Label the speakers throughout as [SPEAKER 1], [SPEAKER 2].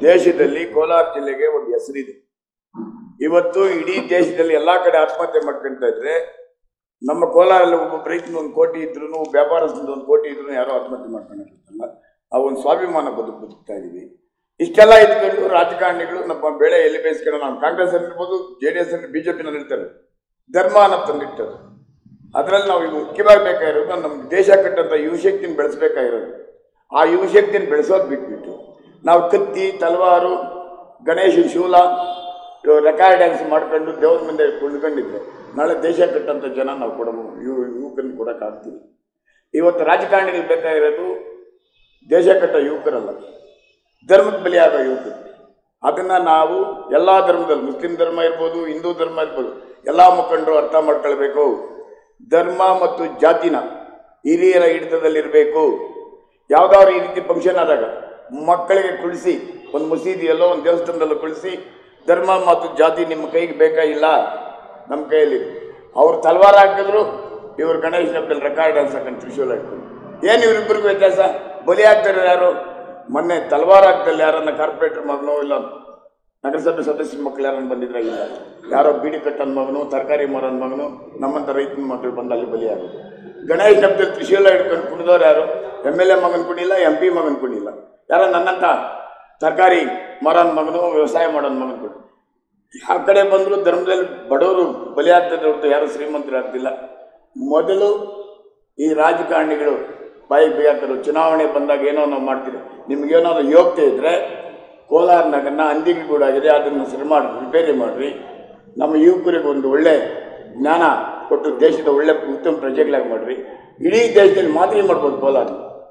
[SPEAKER 1] ದೇಶದಲ್ಲಿ ಕೋಲಾರ ಜಿಲ್ಲೆಗೆ ಒಂದು ಹೆಸರಿದೆ ಇವತ್ತು ಇಡೀ ದೇಶದಲ್ಲಿ ಎಲ್ಲಾ ಕಡೆ ಆತ್ಮಹತ್ಯೆ ಮಾಡ್ಕೊಂತ ಇದ್ರೆ ನಮ್ಮ ಕೋಲಾರಲ್ಲಿ ಒಬ್ಬೊಬ್ಬ ರೈತನ ಒಂದು ಕೋಟಿ ಇದ್ರು ವ್ಯಾಪಾರಸ್ಥದ ಒಂದು ಕೋಟಿ ಇದ್ರು ಯಾರೋ ಆತ್ಮಹತ್ಯೆ ಮಾಡ್ಕೊಂಡಿರ್ತಾರಲ್ಲ ಆ ಒಂದು ಸ್ವಾಭಿಮಾನ ಬದುಕು ಬದುಕ್ತಾ ಇದೀವಿ ಇಷ್ಟೆಲ್ಲ ಇದ್ಕೊಂಡು ರಾಜಕಾರಣಿಗಳು ನಮ್ಮ ಬೆಳೆ ಎಲ್ಲಿ ಬೇಯಿಸ್ಕೊಂಡು ನಾವು ಕಾಂಗ್ರೆಸ್ ಇರ್ಬೋದು ಜೆ ಡಿ ಎಸ್ ಬಿಜೆಪಿನಲ್ಲಿ ಇರ್ತಾರೆ ಧರ್ಮ ಅನ್ನೋದು ತಂದಿಟ್ಟರು ಅದರಲ್ಲಿ ನಾವು ಈಗ ಮುಖ್ಯವಾಗಿ ಬೇಕಾಗಿರೋದು ನಮ್ಮ ದೇಶ ಕಟ್ಟಂತ ಯುವಶಕ್ತಿನ ಬೆಳೆಸ್ಬೇಕಾಗಿರೋದು ಆ ಯುವಶಕ್ತಿನ ಬೆಳೆಸೋದು ಬಿಟ್ಬಿಟ್ಟು ನಾವು ಕತ್ತಿ ತಲವಾರು ಗಣೇಶನ ಶೂಲ ರೆಕಾರ್ಡ್ ಡ್ಯಾನ್ಸ್ ಮಾಡ್ಕೊಂಡು ದೇವ್ರ ಮುಂದೆ ಕುಳ್ಕೊಂಡಿದ್ರೆ ನಾಳೆ ದೇಶ ಕಟ್ಟಂತ ಜನ ನಾವು ಕೊಡ ಯುವ ಯುವಕರನ್ನ ಕೊಡೋಕ್ಕಾಗ್ತೀವಿ ಇವತ್ತು ರಾಜಕಾರಣಿಗಳು ಬೇಕಾಗಿರೋದು ದೇಶ ಕಟ್ಟ ಯುವಕರಲ್ಲ ಧರ್ಮಕ್ಕೆ ಬಲಿಯಾದ ಯುವಕರು ಅದನ್ನ ನಾವು ಎಲ್ಲ ಧರ್ಮದಲ್ಲಿ ಮುಸ್ಲಿಂ ಧರ್ಮ ಇರ್ಬೋದು ಹಿಂದೂ ಧರ್ಮ ಇರ್ಬೋದು ಎಲ್ಲ ಮುಖಂಡರು ಅರ್ಥ ಮಾಡ್ಕೊಳ್ಬೇಕು ಧರ್ಮ ಮತ್ತು ಜಾತಿನ ಹಿರಿಯರ ಹಿಡಿತದಲ್ಲಿರಬೇಕು ಯಾವ್ದಾದ್ರು ಈ ರೀತಿ ಫಂಕ್ಷನ್ ಆದಾಗ ಮಕ್ಕಳಿಗೆ ಕುಳಿಸಿ ಒಂದು ಮಸೀದಿಯಲ್ಲೋ ಒಂದು ದೇವಸ್ಥಾನದಲ್ಲೋ ಕುಳಿಸಿ ಧರ್ಮ ಮತ್ತು ಜಾತಿ ನಿಮ್ಮ ಕೈಗೆ ಬೇಕಾಗಿಲ್ಲ ನಮ್ಮ ಕೈಯಲ್ಲಿ ಅವ್ರು ತಲವಾರ ಹಾಕಿದ್ರು ಇವ್ರು ಗಣೇಶ ಹಬ್ಬದಲ್ಲಿ ರೆಕಾರ್ಡ್ ಡ್ಯಾನ್ಸ್ ಹಾಕೊಂಡು ತ್ರಿಶೂಲ್ ಹಾಕೊಂಡು ಏನು ಇವರಿಬ್ಬರಿಗೂ ವ್ಯತ್ಯಾಸ ಬಲಿ ಆಗ್ತಾರೆ ಯಾರು ಮೊನ್ನೆ ತಲವಾರ ಹಾಕದಲ್ಲಿ ಯಾರನ್ನ ಕಾರ್ಪೊರೇಟರ್ ಮಗನೋ ಇಲ್ಲ ನಗರಸಭೆ ಸದಸ್ಯರ ಮಕ್ಕಳು ಯಾರನ್ನ ಬಂದಿದ್ರೆ ಇಲ್ಲ ಯಾರೋ ಬೀಡಿ ಕಟ್ಟನ ಮಗನು ತರಕಾರಿ ಮಾರನ ಮಗನು ನಮ್ಮಂಥ ರೈತನ ಮಕ್ಕಳು ಬಂದು ಅಲ್ಲಿ ಬಲಿಯಾಗೋದು ಗಣೇಶ ಹಬ್ಬದಲ್ಲಿ ತ್ರಿಶೂಲ ಹಿಡ್ಕೊಂಡು ಕುಣಿದವ್ರು ಯಾರು ಎಮ್ ಎಲ್ ಎ ಮಗನ್ ಕುಣಿಲ್ಲ ಎಂ ಪಿ ಮಗನ್ ಕುಣಿಲ್ಲ ಯಾರೋ ನನ್ನಂತ ತರಕಾರಿ ಮಾರನ ಮಗನು ವ್ಯವಸಾಯ ಮಾಡೋನ್ ಮಗನ್ ಕುಣಿ ಯಾವ ಕಡೆ ಬಂದರೂ ಧರ್ಮದಲ್ಲಿ ಬಡವರು ಬಲಿ ಆಗ್ತದೆ ಹೊರತು ಯಾರು ಶ್ರೀಮಂತರು ಆಗ್ತಿಲ್ಲ ಮೊದಲು ಈ ರಾಜಕಾರಣಿಗಳು ಬಾಯಿ ಬೇಕರು ಚುನಾವಣೆ ಬಂದಾಗ ಏನೋ ನಾವು ಮಾಡ್ತೀವಿ ನಿಮ್ಗೇನಾದ್ರು ಯೋಗ್ಯತೆ ಇದ್ದರೆ ಕೋಲಾರ ನಗರನ ಅಂದಿಗೂಡಾಗಿದೆ ಅದನ್ನು ಸರಿ ಮಾಡಿ ರಿಪೇರಿ ಮಾಡಿರಿ ನಮ್ಮ ಯುವಕರಿಗೆ ಒಂದು ಒಳ್ಳೆ ಜ್ಞಾನ ಕೊಟ್ಟು ದೇಶದ ಒಳ್ಳೆ ಉತ್ತಮ ಪ್ರಜೆಗಳಾಗಿ ಮಾಡಿರಿ ಇಡೀ ದೇಶದಲ್ಲಿ ಮಾದರಿ ಮಾಡ್ಬೋದು ಕೋಲಾರ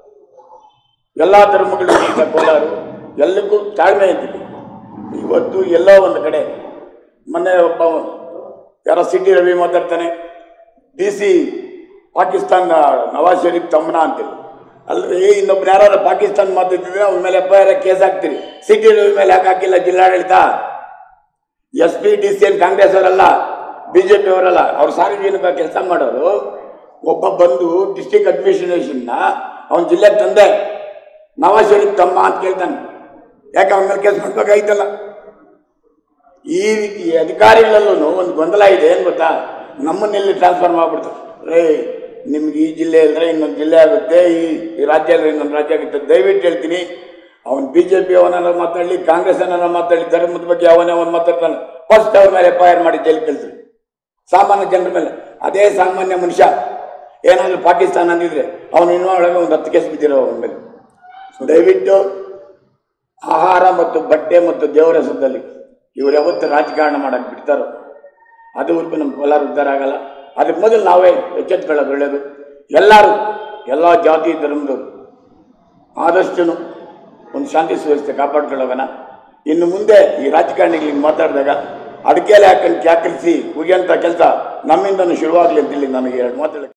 [SPEAKER 1] ಎಲ್ಲ ಧರ್ಮಗಳು ಈಗ ಕೋಲಾರ ಎಲ್ಲಕ್ಕೂ ತಾಳ್ಮೆ ಇದ್ದಿದೆ ಇವತ್ತು ಎಲ್ಲೋ ಒಂದು ಕಡೆ ಮೊನ್ನೆ ಒಬ್ಬ ಯಾರೋ ಸಿಟಿ ರವಿ ಮಾತಾಡ್ತಾನೆ ಡಿ ಸಿ ಪಾಕಿಸ್ತಾನ ನವಾಜ್ ಶರೀಫ್ ತಮ್ಮನ ಅಂತೇಳಿ ಅಲ್ರಿ ಇನ್ನೊಬ್ರು ಯಾರು ಪಾಕಿಸ್ತಾನ ಮಾತಾಡ್ತಿದ್ರೆ ಅವ್ರ ಮೇಲೆ ಎಫ್ ಐ ಆರ್ ಕೇಸ್ ಹಾಕ್ತೀರಿ ಸಿಟಿ ರವಿ ಮೇಲೆ ಯಾಕೆ ಹಾಕಿಲ್ಲ ಜಿಲ್ಲಾಡಳಿತ ಎಸ್ ಪಿ ಡಿ ಸಿ ಎನ್ ಕಾಂಗ್ರೆಸ್ ಅವರಲ್ಲ ಬಿ ಜೆ ಪಿ ಅವರಲ್ಲ ಅವ್ರು ಸಾರ್ವಜನಿಕ ಕೆಲಸ ಮಾಡೋರು ಒಬ್ಬ ಬಂದು ಡಿಸ್ಟಿಕ್ ಅಡ್ಮಿನಿಸ್ಟ್ರೇಷನ್ನ ಅವನ ಜಿಲ್ಲೆಗೆ ತಂದೆ ನವಾಜ್ ಶರೀಫ್ ತಮ್ಮ ಅಂತ ಕೇಳ್ತಾನೆ ಯಾಕೆ ಅವನ ಮೇಲೆ ಕೇಸ್ ಮಾಡ್ಬೇಕಾಗಿತ್ತಲ್ಲ ಈ ರೀತಿ ಅಧಿಕಾರಿಗಳಲ್ಲೂ ಒಂದು ಗೊಂದಲ ಇದೆ ಏನು ಗೊತ್ತಾ ನಮ್ಮನ್ನೆಲ್ಲಿ ಟ್ರಾನ್ಸ್ಫರ್ ಮಾಡ್ಬಿಡ್ತಾರೆ ರೇ ನಿಮ್ಗೆ ಈ ಜಿಲ್ಲೆ ಇಲ್ಲದ್ರೆ ಇನ್ನೊಂದು ಜಿಲ್ಲೆ ಆಗುತ್ತೆ ಈ ಈ ರಾಜ್ಯ ಇಲ್ಲದ್ರೆ ಇನ್ನೊಂದು ರಾಜ್ಯ ಆಗುತ್ತೆ ದಯವಿಟ್ಟು ಹೇಳ್ತೀನಿ ಅವನು ಬಿ ಜೆ ಪಿ ಅವನಾರ ಮಾತಾಡಲಿ ಕಾಂಗ್ರೆಸ್ ಅನ್ನಾರ ಮಾತಾಡಲಿ ಧರ್ಮದ ಬಗ್ಗೆ ಅವನೇ ಅವನು ಮಾತಾಡ್ತಾನೆ ಫಸ್ಟ್ ಅವ್ರ ಮೇಲೆ ಎಫ್ ಐ ಆರ್ ಮಾಡಿ ಜೈಲು ಕಳಿಸ್ರಿ ಸಾಮಾನ್ಯ ಜನರ ಮೇಲೆ ಅದೇ ಸಾಮಾನ್ಯ ಮನುಷ್ಯ ಏನಾದರೂ ಪಾಕಿಸ್ತಾನ ಅಂದಿದ್ರೆ ಅವನು ಇನ್ನೂ ಒಳಗೆ ಒಂದು ಹತ್ತು ಕೇಸ್ ಬಿದ್ದಿರೋ ಅವನ ಮೇಲೆ ದಯವಿಟ್ಟು ಆಹಾರ ಮತ್ತು ಬಟ್ಟೆ ಮತ್ತು ದೇವರ ಹೆಸರಲ್ಲಿ ಇವ್ರು ಯಾವತ್ತು ರಾಜಕಾರಣ ಮಾಡಕ್ಕೆ ಬಿಡ್ತಾರೋ ಅದುವರೆಗೂ ನಮ್ಮ ಕೋಲಾರ ಉದ್ಧಾರ ಆಗಲ್ಲ ಅದಕ್ಕೆ ಮೊದಲು ನಾವೇ ಎಚ್ಚೆತ್ಕೊಳ್ಳೋದು ಒಳ್ಳೆಯದು ಎಲ್ಲರೂ ಎಲ್ಲ ಜಾತಿ ಧರ್ಮದವರು ಆದಷ್ಟು ಒಂದು ಶಾಂತಿ ಸುವ್ಯವಸ್ಥೆ ಕಾಪಾಡ್ಕೊಳ್ಳೋಗನ ಇನ್ನು ಮುಂದೆ ಈ ರಾಜಕಾರಣಿಗಳಿಗೆ ಮಾತಾಡಿದಾಗ ಅಡಿಕೆಲೆ ಹಾಕೊಂಡು ಕ್ಯಾಕರಿಸಿ ಉಗಿಯಂಥ ಕೆಲಸ ನಮ್ಮಿಂದನೂ ಶುರುವಾಗಲಿ ಅಂತೇಳಿ ನನಗೆ ಎರಡು ಮಾತಾಡಕ್ಕೆ